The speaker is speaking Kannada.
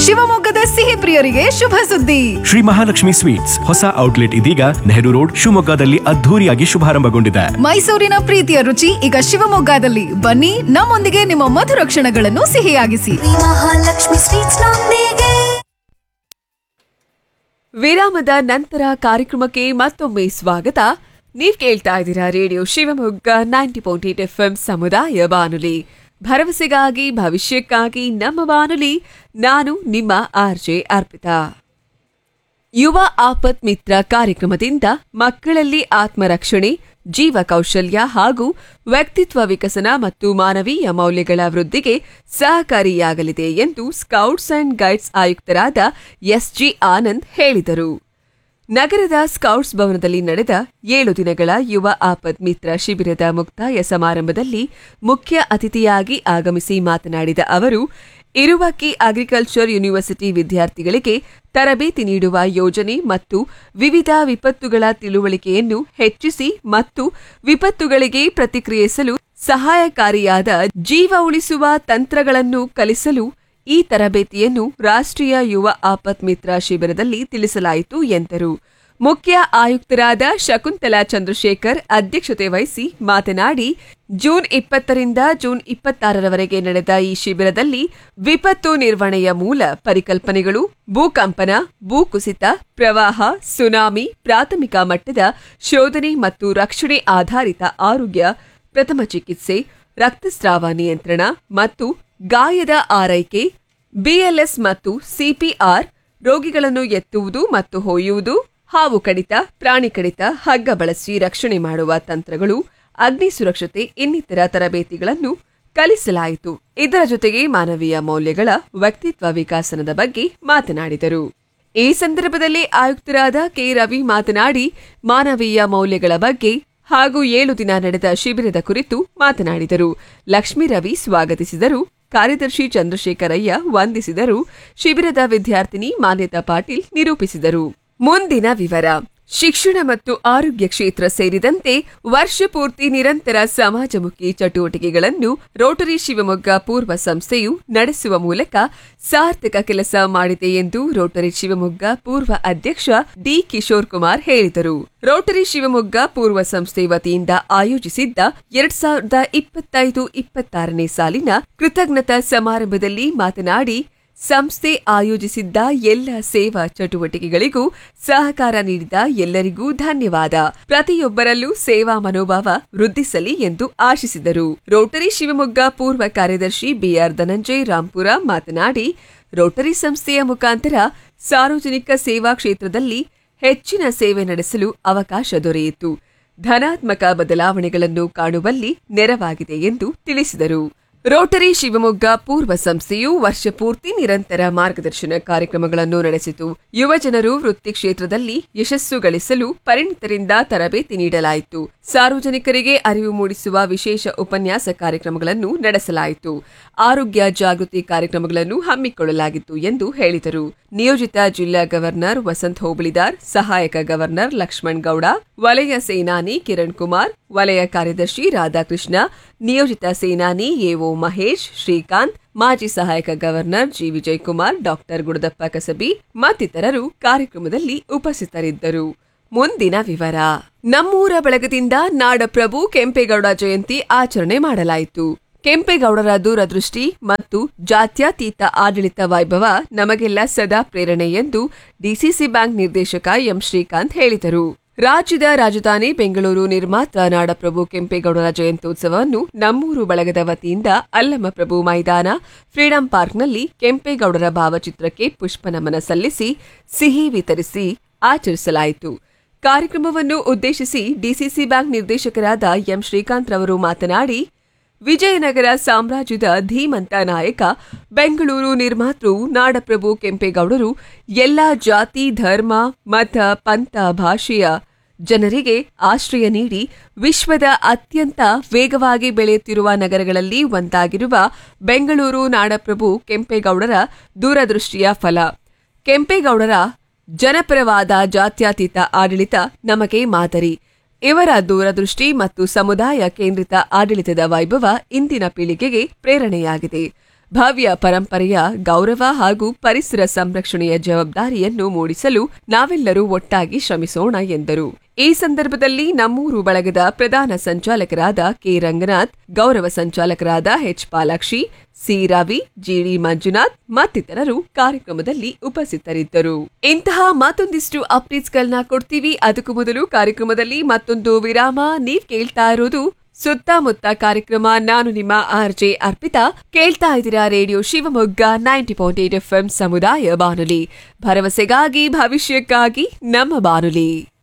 ಶಿವಮೊಗ್ಗದ ಸಿಹಿ ಪ್ರಿಯರಿಗೆ ಶುಭ ಸುದ್ದಿ ಶ್ರೀ ಮಹಾಲಕ್ಷ್ಮಿ ಸ್ವೀಟ್ಸ್ ಹೊಸ ಔಟ್ಲೆಟ್ ಇದೀಗ ನೆಹರು ರೋಡ್ ಶಿವಮೊಗ್ಗದಲ್ಲಿ ಅದ್ಧೂರಿಯಾಗಿ ಶುಭಾರಂಭಗೊಂಡಿದೆ ಮೈಸೂರಿನ ಪ್ರೀತಿಯ ರುಚಿ ಈಗ ಶಿವಮೊಗ್ಗದಲ್ಲಿ ಬನ್ನಿ ನಮ್ಮೊಂದಿಗೆ ನಿಮ್ಮ ಮಧುರ ಕ್ಷಣಗಳನ್ನು ಸಿಹಿಯಾಗಿಸಿ ಮಹಾಲಕ್ಷ್ಮಿ ಸ್ವೀಟ್ಸ್ ನೊಂದಿಗೆ ವಿರಾಮದ ನಂತರ ಕಾರ್ಯಕ್ರಮಕ್ಕೆ ಮತ್ತೊಮ್ಮೆ ಸ್ವಾಗತ ನೀವ್ ಕೇಳ್ತಾ ಇದ್ದೀರಾ radio Shivamogga ninety point eight F ಸಮುದಾಯ ಬಾನುಲಿ ಭರವಸೆಗಾಗಿ ಭವಿಷ್ಯಕ್ಕಾಗಿ ನಮ್ಮ ಬಾನುಲಿ ನಾನು ನಿಮ್ಮ ಆರ್ಜೆ ಅರ್ಪಿತಾ ಯುವ ಆಪತ್ ಮಿತ್ರ ಕಾರ್ಯಕ್ರಮದಿಂದ ಮಕ್ಕಳಲ್ಲಿ ಆತ್ಮರಕ್ಷಣೆ ಜೀವ ಕೌಶಲ್ಯ ಹಾಗೂ ವ್ಯಕ್ತಿತ್ವ ವಿಕಸನ ಮತ್ತು ಮಾನವೀಯ ಮೌಲ್ಯಗಳ ವೃದ್ಧಿಗೆ ಸಹಕಾರಿಯಾಗಲಿದೆ ಎಂದು ಸ್ಕೌಟ್ಸ್ ಅಂಡ್ ಗೈಡ್ಸ್ ಆಯುಕ್ತರಾದ ಎಸ್ಜಿ ಆನಂದ್ ಹೇಳಿದರು ನಗರದ ಸ್ಕೌಟ್ಸ್ ಭವನದಲ್ಲಿ ನಡೆದ ಏಳು ದಿನಗಳ ಯುವ ಆಪತ್ ಮಿತ್ರ ಶಿಬಿರದ ಮುಕ್ತಾಯ ಸಮಾರಂಭದಲ್ಲಿ ಮುಖ್ಯ ಅತಿಥಿಯಾಗಿ ಆಗಮಿಸಿ ಮಾತನಾಡಿದ ಅವರು ಇರುವಕ್ಕಿ ಅಗ್ರಿಕಲ್ಚರ್ ಯೂನಿವರ್ಸಿಟಿ ವಿದ್ಯಾರ್ಥಿಗಳಿಗೆ ತರಬೇತಿ ನೀಡುವ ಯೋಜನೆ ಮತ್ತು ವಿವಿಧ ವಿಪತ್ತುಗಳ ತಿಳುವಳಿಕೆಯನ್ನು ಹೆಚ್ಚಿಸಿ ಮತ್ತು ವಿಪತ್ತುಗಳಿಗೆ ಪ್ರತಿಕ್ರಿಯಿಸಲು ಸಹಾಯಕಾರಿಯಾದ ಜೀವ ಉಳಿಸುವ ತಂತ್ರಗಳನ್ನು ಕಲಿಸಲು ಈ ತರಬೇತಿಯನ್ನು ರಾಷ್ಟ್ರೀಯ ಯುವ ಆಪತ್ ಮಿತ್ರ ಶಿಬಿರದಲ್ಲಿ ತಿಳಿಸಲಾಯಿತು ಎಂದರು ಮುಖ್ಯ ಆಯುಕ್ತರಾದ ಶಕುಂತಲಾ ಚಂದ್ರಶೇಖರ್ ಅಧ್ಯಕ್ಷತೆ ವಹಿಸಿ ಮಾತನಾಡಿ ಜೂನ್ ಇಪ್ಪತ್ತರಿಂದ ಜೂನ್ ಇಪ್ಪತ್ತಾರರವರೆಗೆ ನಡೆದ ಈ ಶಿಬಿರದಲ್ಲಿ ವಿಪತ್ತು ನಿರ್ವಹಣೆಯ ಮೂಲ ಪರಿಕಲ್ಪನೆಗಳು ಭೂಕಂಪನ ಭೂಕುಸಿತ ಪ್ರವಾಹ ಸುನಾಮಿ ಪ್ರಾಥಮಿಕ ಮಟ್ಟದ ಶೋಧನೆ ಮತ್ತು ರಕ್ಷಣೆ ಆಧಾರಿತ ಆರೋಗ್ಯ ಪ್ರಥಮ ಚಿಕಿತ್ಸೆ ರಕ್ತಸ್ರಾವ ನಿಯಂತ್ರಣ ಮತ್ತು ಗಾಯದ ಆರೈಕೆ ಬಿಎಲ್ಎಸ್ ಮತ್ತು ಸಿಪಿಆರ್ ರೋಗಿಗಳನ್ನು ಎತ್ತುವುದು ಮತ್ತು ಹೊಯ್ಯುವುದು ಹಾವು ಕಡಿತ ಪ್ರಾಣಿ ಕಡಿತ ಹಗ್ಗ ಬಳಸಿ ರಕ್ಷಣೆ ಮಾಡುವ ತಂತ್ರಗಳು ಅಗ್ನಿ ಸುರಕ್ಷತೆ ಇನ್ನಿತರ ತರಬೇತಿಗಳನ್ನು ಕಲಿಸಲಾಯಿತು ಇದರ ಜೊತೆಗೆ ಮಾನವೀಯ ಮೌಲ್ಯಗಳ ವ್ಯಕ್ತಿತ್ವ ವಿಕಾಸನದ ಬಗ್ಗೆ ಮಾತನಾಡಿದರು ಈ ಸಂದರ್ಭದಲ್ಲಿ ಆಯುಕ್ತರಾದ ಕೆ ರವಿ ಮಾತನಾಡಿ ಮಾನವೀಯ ಮೌಲ್ಯಗಳ ಬಗ್ಗೆ ಹಾಗೂ ಏಳು ದಿನ ನಡೆದ ಶಿಬಿರದ ಕುರಿತು ಮಾತನಾಡಿದರು ಲಕ್ಷ್ಮೀ ರವಿ ಸ್ವಾಗತಿಸಿದರು ಕಾರ್ಯದರ್ಶಿ ಚಂದ್ರಶೇಖರಯ್ಯ ವಂದಿಸಿದರು ಶಿಬಿರದ ವಿದ್ಯಾರ್ಥಿನಿ ಮಾನ್ಯತಾ ಪಾಟೀಲ್ ನಿರೂಪಿಸಿದರು ಮುಂದಿನ ವಿವರ ಶಿಕ್ಷಣ ಮತ್ತು ಆರೋಗ್ಯ ಕ್ಷೇತ್ರ ಸೇರಿದಂತೆ ವರ್ಷ ಪೂರ್ತಿ ನಿರಂತರ ಸಮಾಜಮುಖಿ ಚಟುವಟಿಕೆಗಳನ್ನು ರೋಟರಿ ಶಿವಮೊಗ್ಗ ಪೂರ್ವ ಸಂಸ್ಥೆಯು ನಡೆಸುವ ಮೂಲಕ ಸಾರ್ಥಕ ಕೆಲಸ ಮಾಡಿದೆ ಎಂದು ರೋಟರಿ ಶಿವಮೊಗ್ಗ ಪೂರ್ವ ಅಧ್ಯಕ್ಷ ಡಿ ಕಿಶೋರ್ ಕುಮಾರ್ ಹೇಳಿದರು ರೋಟರಿ ಶಿವಮೊಗ್ಗ ಪೂರ್ವ ಸಂಸ್ಥೆ ವತಿಯಿಂದ ಆಯೋಜಿಸಿದ್ದ ಎರಡ್ ಸಾವಿರದ ಇಪ್ಪತ್ತೈದು ಇಪ್ಪತ್ತಾರನೇ ಸಾಲಿನ ಕೃತಜ್ಞತಾ ಸಮಾರಂಭದಲ್ಲಿ ಮಾತನಾಡಿ ಸಂಸ್ಥೆ ಆಯೋಜಿಸಿದ್ದ ಎಲ್ಲ ಸೇವಾ ಚಟುವಟಿಕೆಗಳಿಗೂ ಸಹಕಾರ ನೀಡಿದ ಎಲ್ಲರಿಗೂ ಧನ್ಯವಾದ ಪ್ರತಿಯೊಬ್ಬರಲ್ಲೂ ಸೇವಾ ಮನೋಭಾವ ವೃದ್ಧಿಸಲಿ ಎಂದು ಆಶಿಸಿದರು ರೋಟರಿ ಶಿವಮೊಗ್ಗ ಪೂರ್ವ ಕಾರ್ಯದರ್ಶಿ ಬಿಆರ್ ಧನಂಜಯ್ ರಾಂಪುರ ಮಾತನಾಡಿ ರೋಟರಿ ಸಂಸ್ಥೆಯ ಮುಖಾಂತರ ಸಾರ್ವಜನಿಕ ಸೇವಾ ಕ್ಷೇತ್ರದಲ್ಲಿ ಹೆಚ್ಚಿನ ಸೇವೆ ನಡೆಸಲು ಅವಕಾಶ ದೊರೆಯಿತು ಧನಾತ್ಮಕ ಬದಲಾವಣೆಗಳನ್ನು ಕಾಣುವಲ್ಲಿ ನೆರವಾಗಿದೆ ಎಂದು ತಿಳಿಸಿದರು ರೋಟರಿ ಶಿವಮೊಗ್ಗ ಪೂರ್ವ ಸಂಸ್ಥೆಯು ವರ್ಷ ಪೂರ್ತಿ ನಿರಂತರ ಮಾರ್ಗದರ್ಶನ ಕಾರ್ಯಕ್ರಮಗಳನ್ನು ನಡೆಸಿತು ಯುವಜನರು ವೃತ್ತಿ ಕ್ಷೇತ್ರದಲ್ಲಿ ಯಶಸ್ಸು ಗಳಿಸಲು ಪರಿಣಿತರಿಂದ ತರಬೇತಿ ನೀಡಲಾಯಿತು ಸಾರ್ವಜನಿಕರಿಗೆ ಅರಿವು ಮೂಡಿಸುವ ವಿಶೇಷ ಉಪನ್ಯಾಸ ಕಾರ್ಯಕ್ರಮಗಳನ್ನು ನಡೆಸಲಾಯಿತು ಆರೋಗ್ಯ ಜಾಗೃತಿ ಕಾರ್ಯಕ್ರಮಗಳನ್ನು ಹಮ್ಮಿಕೊಳ್ಳಲಾಗಿತ್ತು ಎಂದು ಹೇಳಿದರು ನಿಯೋಜಿತ ಜಿಲ್ಲಾ ಗವರ್ನರ್ ವಸಂತ್ ಹೋಬಳಿದಾರ್ ಸಹಾಯಕ ಗವರ್ನರ್ ಲಕ್ಷ್ಮಣ್ ಗೌಡ ವಲಯ ಸೇನಾನಿ ಕಿರಣ್ ಕುಮಾರ್ ವಲಯ ಕಾರ್ಯದರ್ಶಿ ರಾಧಾಕೃಷ್ಣ ನಿಯೋಜಿತ ಸೇನಾನಿ ಎಒ ಮಹೇಶ್ ಶ್ರೀಕಾಂತ್ ಮಾಜಿ ಸಹಾಯಕ governor G Vijayakumar doctor Gudadappa Kasabi ಮತ್ತಿತರರು ಕಾರ್ಯಕ್ರಮದಲ್ಲಿ ಉಪಸ್ಥಿತರಿದ್ದರು ಮುಂದಿನ ವಿವರ ನಮ್ಮೂರ ಬಳಗದಿಂದ ನಾಡಪ್ರಭು ಕೆಂಪೇಗೌಡ ಜಯಂತಿ ಆಚರಣೆ ಮಾಡಲಾಯಿತು ಕೆಂಪೇಗೌಡರ ದೂರದೃಷ್ಟಿ ಮತ್ತು ಜಾತ್ಯತೀತ ಆಡಳಿತ ವೈಭವ ನಮಗೆಲ್ಲ ಸದಾ ಪ್ರೇರಣೆ ಎಂದು ಡಿಸಿಸಿ ಬ್ಯಾಂಕ್ ನಿರ್ದೇಶಕ ಎಂ ಶ್ರೀಕಾಂತ್ ಹೇಳಿದರು ರಾಜ್ಯದ ರಾಜಧಾನಿ ಬೆಂಗಳೂರು ನಿರ್ಮಾತ ನಾಡಪ್ರಭು ಕೆಂಪೇಗೌಡರ ಜಯಂತ್ಯೋತ್ಸವವನ್ನು ನಮ್ಮೂರು ಬಳಗದ ವತಿಯಿಂದ ಅಲ್ಲಮಪ್ರಭು ಮೈದಾನ ಫ್ರೀಡಂ ಪಾರ್ಕ್ನಲ್ಲಿ ಕೆಂಪೇಗೌಡರ ಭಾವಚಿತ್ರಕ್ಕೆ ಪುಷ್ಪನಮನ ಸಲ್ಲಿಸಿ ಸಿಹಿ ವಿತರಿಸಿ ಆಚರಿಸಲಾಯಿತು ಕಾರ್ಯಕ್ರಮವನ್ನು ಉದ್ದೇಶಿಸಿ ಡಿಸಿಸಿ ಬ್ಯಾಂಕ್ ನಿರ್ದೇಶಕರಾದ ಎಂ ಶ್ರೀಕಾಂತ್ ರವರು ಮಾತನಾಡಿ ವಿಜಯನಗರ ಸಾಮ್ರಾಜ್ಯದ ಧೀಮಂತ ನಾಯಕ ಬೆಂಗಳೂರು ನಿರ್ಮಾತೃ ನಾಡಪ್ರಭು ಕೆಂಪೇಗೌಡರು ಎಲ್ಲ ಜಾತಿ ಧರ್ಮ ಮತ ಪಂಥ ಭಾಷೆಯ ಜನರಿಗೆ ಆಶ್ರಯ ನೀಡಿ ವಿಶ್ವದ ಅತ್ಯಂತ ವೇಗವಾಗಿ ಬೆಳೆಯುತ್ತಿರುವ ನಗರಗಳಲ್ಲಿ ಒಂದಾಗಿರುವ ಬೆಂಗಳೂರು ನಾಡಪ್ರಭು ಕೆಂಪೇಗೌಡರ ದೂರದೃಷ್ಟಿಯ ಫಲ ಕೆಂಪೇಗೌಡರ ಜನಪರವಾದ ಜಾತ್ಯತೀತ ಆಡಳಿತ ನಮಗೆ ಮಾದರಿ ಇವರ ದೂರದೃಷ್ಟಿ ಮತ್ತು ಸಮುದಾಯ ಕೇಂದ್ರಿತ ಆಡಳಿತದ ವೈಭವ ಇಂದಿನ ಪೀಳಿಗೆಗೆ ಪ್ರೇರಣೆಯಾಗಿದೆ ಭವ್ಯ ಪರಂಪರೆಯ ಗೌರವ ಹಾಗೂ ಪರಿಸರ ಸಂರಕ್ಷಣೆಯ ಜವಾಬ್ದಾರಿಯನ್ನು ಮೂಡಿಸಲು ನಾವೆಲ್ಲರೂ ಒಟ್ಟಾಗಿ ಶ್ರಮಿಸೋಣ ಎಂದರು ಈ ಸಂದರ್ಭದಲ್ಲಿ ನಮ್ಮೂರು ಬಳಗದ ಪ್ರಧಾನ ಸಂಚಾಲಕರಾದ ಕೆ ರಂಗನಾಥ್ ಗೌರವ ಸಂಚಾಲಕರಾದ H Palakshi C Ravi GD Manjunath ಮತ್ತಿತರರು ಕಾರ್ಯಕ್ರಮದಲ್ಲಿ ಉಪಸ್ಥಿತರಿದ್ದರು ಇಂತಹ ಮತ್ತೊಂದಿಷ್ಟು ಅಪ್ಡೇಟ್ಸ್ಗಳನ್ನ ಕೊಡ್ತೀವಿ ಅದಕ್ಕೂ ಮೊದಲು ಕಾರ್ಯಕ್ರಮದಲ್ಲಿ ಮತ್ತೊಂದು ವಿರಾಮ ನೀವ್ ಕೇಳ್ತಾ ಇರೋದು ಸುತ್ತಮುತ್ತ ಕಾರ್ಯಕ್ರಮ ನಾನು ನಿಮ್ಮ ಆರ್ ಜೆ ಅರ್ಪಿತಾ ಕೇಳ್ತಾ ಇದ್ದೀರಾ radio Shivamogga ninety point eight F ಸಮುದಾಯ ಬಾನುಲಿ ಭರವಸೆಗಾಗಿ ಭವಿಷ್ಯಕ್ಕಾಗಿ ನಮ್ಮ ಬಾನುಲಿ